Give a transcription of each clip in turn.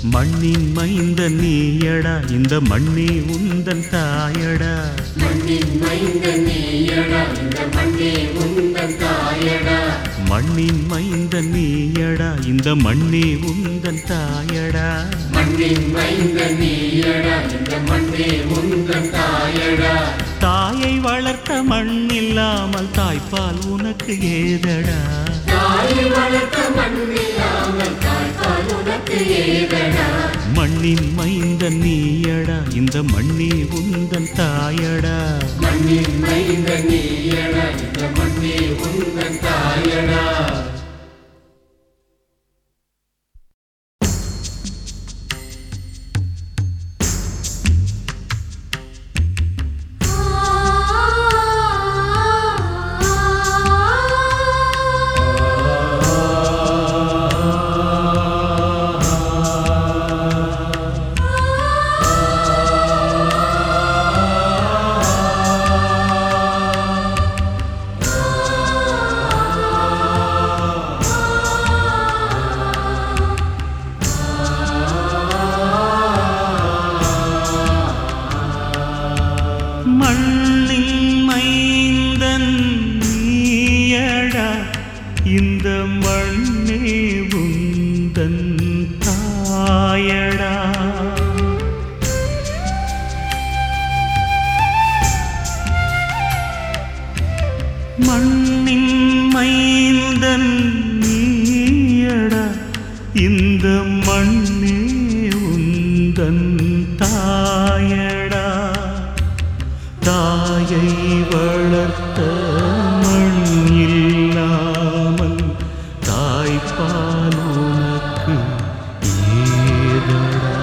மண்ணின் மைந்த நீயடா இந்த மண்ணே உந்தன் தாயடா மண்ணின் மைந்த நீயடா இந்த மண்ணே உந்தன் தாயடா மண்ணின் மைந்த நீயடா இந்த மண்ணே உந்தன் தாயடா மண்ணின் மைந்த நீயடா இந்த மண்ணே உந்தன் தாயடா தாயை வளர்த்த மண் இல்லாமல் தாய்ப்பால் உனக்கு ஏதடா தாய் வளர்த்த மண்ணில்லாமல் தாய்ப்பால் உனக்கு ஏதடா மண்ணின் மைந்த நீயடா இந்த மண்ணே உந்தன் தாயடா மண்ணின் மைந்த நீயடா இந்த மண்ணே உந்தன் தாயடா மண்ணின் மைந்தன் நீயடா இந்த மண்ணே உந்தன் தாயடா மண்ணின் மைந்தன் நீயடா இந்த மண்ணே உந்தன் தாயடா தாயை வளர்த்த மண் இல்லாமல் தாய்ப்பால் உனக்கு ஏதடா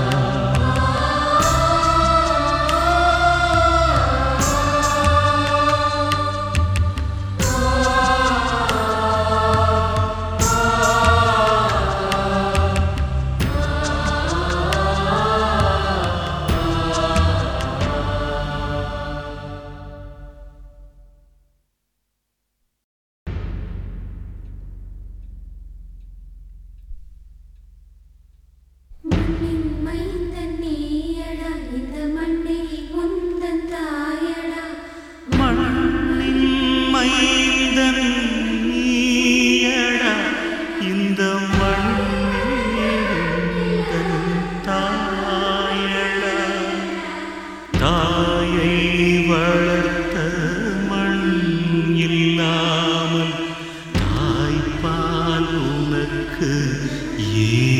மண்ணின் மைந்தன் நீயடா இந்த மண்ணே உந்தன் தாயடா மண்ணின் மைந்தன் நீயடா இந்த மண்ணே உந்தன் தாயடா தாயை வளர்த்த மண் இல்லாமல் தாய்ப்பால் உனக்கு ஏ